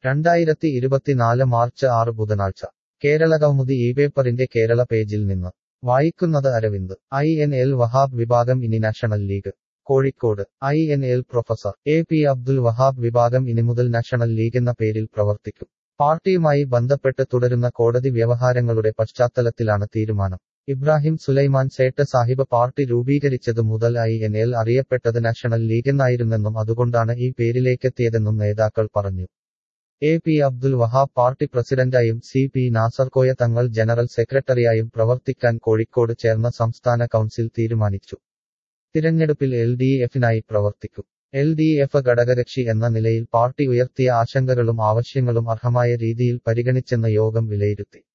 രണ്ടായിരത്തി ഇരുപത്തിനാല് മാർച്ച് ആറ് ബുധനാഴ്ച കേരളകൗമുദി ഈ പേപ്പറിന്റെ കേരള പേജിൽ നിന്ന് വായിക്കുന്നത് Aravind I N L Wahab വിഭാഗം ഇനി national league Kozhikode I N L professor A P Abdul Wahab വിഭാഗം ഇനി മുതൽ നാഷണൽ ലീഗെന്ന പേരിൽ പ്രവർത്തിക്കും പാർട്ടിയുമായി ബന്ധപ്പെട്ട് തുടരുന്ന കോടതി വ്യവഹാരങ്ങളുടെ പശ്ചാത്തലത്തിലാണ് തീരുമാനം ഇബ്രാഹിം സുലൈമാൻ സേട്ട് സാഹിബ് പാർട്ടി രൂപീകരിച്ചതു മുതൽ ഐ എൻ എൽ അറിയപ്പെട്ടത് നാഷണൽ ലീഗെന്നായിരുന്നെന്നും അതുകൊണ്ടാണ് ഈ പേരിലേക്കെത്തിയതെന്നും നേതാക്കൾ പറഞ്ഞു A P Abdul Wahab party പ്രസിഡന്റായും C P Nasarkoya Thangal general സെക്രട്ടറിയായും പ്രവർത്തിക്കാൻ കോഴിക്കോട് ചേർന്ന സംസ്ഥാന കൗൺസിൽ തീരുമാനിച്ചു തിരഞ്ഞെടുപ്പിൽ എൽ ഡി എഫിനായി പ്രവർത്തിക്കും എൽ ഡി എഫ് ഘടകകക്ഷി എന്ന നിലയിൽ പാർട്ടി ഉയർത്തിയ ആശങ്കകളും ആവശ്യങ്ങളും അർഹമായ രീതിയിൽ പരിഗണിച്ചെന്ന് യോഗം വിലയിരുത്തി